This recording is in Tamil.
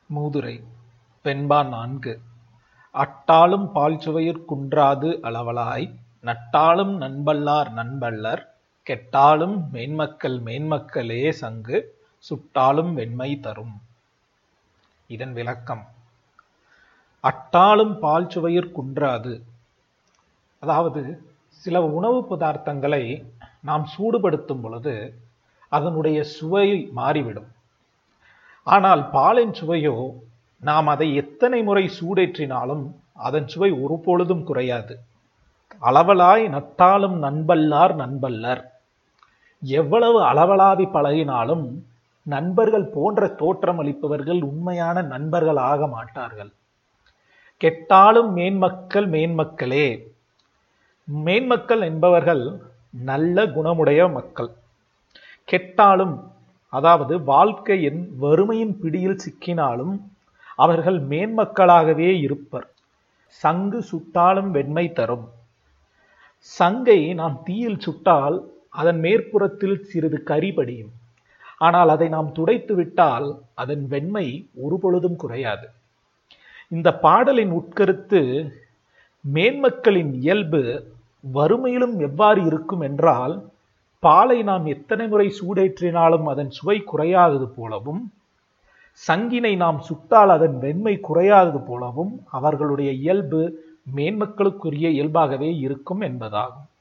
மூதுரை வெண்பா நான்கு அட்டாளும் பால்சுவையிற் குன்றாது அளவளாய் நட்டாளும் நண்பல்லார் நண்பல்லர் கெட்டாலும் மேன்மக்கள் மேன்மக்களே சங்கு சுட்டாலும் வெண்மை தரும் இதன் விளக்கம் அட்டாளும் பால் சுவையிற் குன்றாது அதாவது சில உணவு பதார்த்தங்களை நாம் சூடுபடுத்தும் பொழுது அதனுடைய சுவை மாறிவிடும் ஆனால் பாலின் சுவையோ நாம் அதை எத்தனை முறை சூடேற்றினாலும் அதன் சுவை ஒரு பொழுதும் குறையாது அளவலாய் நட்டாலும் நண்பல்லார் நண்பல்லர் எவ்வளவு அளவலாவி பழகினாலும் நண்பர்கள் போன்ற தோற்றம் அளிப்பவர்கள் உண்மையான நண்பர்கள் ஆக மாட்டார்கள் கெட்டாலும் மேன்மக்கள் மேன்மக்களே மேன்மக்கள் என்பவர்கள் நல்ல குணமுடைய மக்கள் கெட்டாலும் அதாவது வாழ்க்கையின் வறுமையின் பிடியில் சிக்கினாலும் அவர்கள் மேன்மக்களாகவே இருப்பர் சங்கு சுட்டாலும் வெண்மை தரும் சங்கை நாம் தீயில் சுட்டால் அதன் மேற்புறத்தில் சிறிது கரி படியும் ஆனால் அதை நாம் துடைத்து விட்டால் அதன் வெண்மை ஒரு பொழுதும் குறையாது இந்த பாடலின் உட்கருத்து மேன்மக்களின் இயல்பு வறுமையிலும் எவ்வாறு இருக்கும் என்றால் பாலை நாம் எத்தனை முறை சூடேற்றினாலும் அதன் சுவை குறையாதது போலவும் சங்கினை நாம் சுட்டால் அதன் வெண்மை குறையாதது போலவும் அவர்களுடைய இயல்பு மேன்மக்களுக்குரிய இயல்பாகவே இருக்கும் என்பதாகும்